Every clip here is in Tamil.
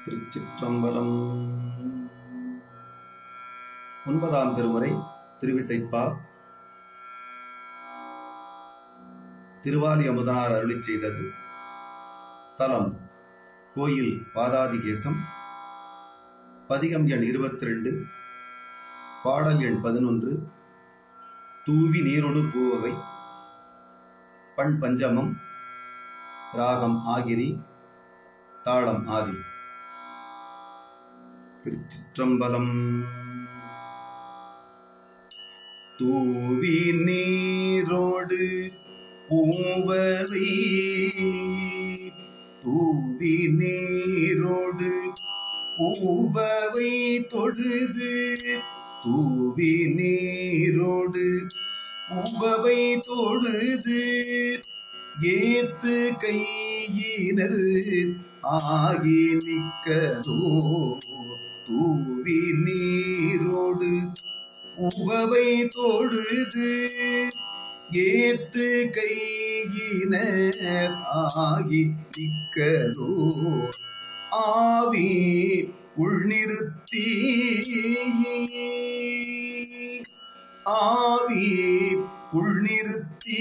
திருச்சிற்றம்பலம் ஒன்பதாம் திருமுறை திருவிசைப்பா திருவாலி அமுதனார் அருளிச் செய்தது தலம் கோயில் பாதாதிகேசம் பதிகம் எண் இருபத்தி ரெண்டு பாடல் எண் பதினொன்று தூவி நீரொடு பூவவை பண் பஞ்சமம் ராகம் ஆகிரி தாளம் ஆதி திருச்சிற்றம்பலம் தூவி நீரோடு பூவவை தூவி நீரோடு பூவவை தொழுது தூவி நீரோடு பூவவை தொழுது ஏத்து கையினர் ஆகி நிற்கதோ தூவி நீரோடு உவவை தொழுது ஏத்து கையினர் ஆகி நிற்கதோ ஆவி உள்நிறுத்தி ஆவி உள்நிறுத்தி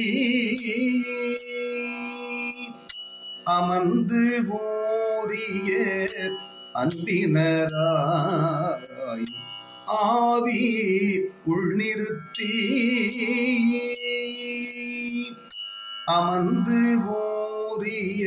அமர்ந்து ஓரிய அன்பினராய் ஆவி உள்நிறுத்தி அமர்ந்து ஓரிய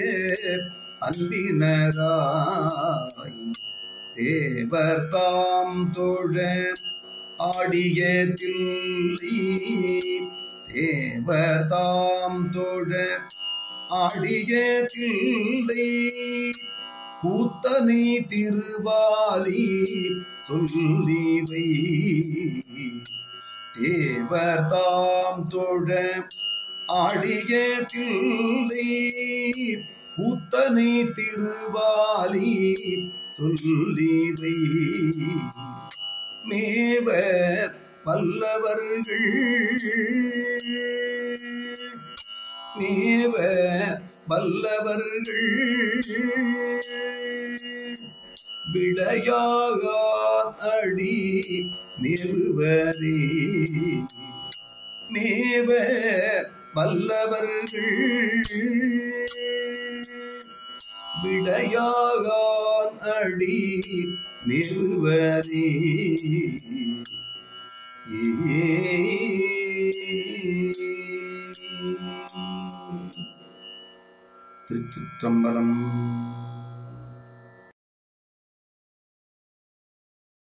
அன்பினராய் தேவர் தாம் தோழ ஆடிய தில்லி தேவர் தாம் தோழ ஆடிய தில்லை கூத்தனை திருவாலி சொல்லிவை தேவர் தாம் தோழ ஆடிய தில்லை கூத்தனை திருவாலி சொல்லிவை மேவ வல்லவர்கள் மேவ வல்லவர்கள் விடையாக அடி மேவுவரே மேவ வல்லவர்கள் விடையாக அடி மேவுவரே திருச்சிற்றம்பலம்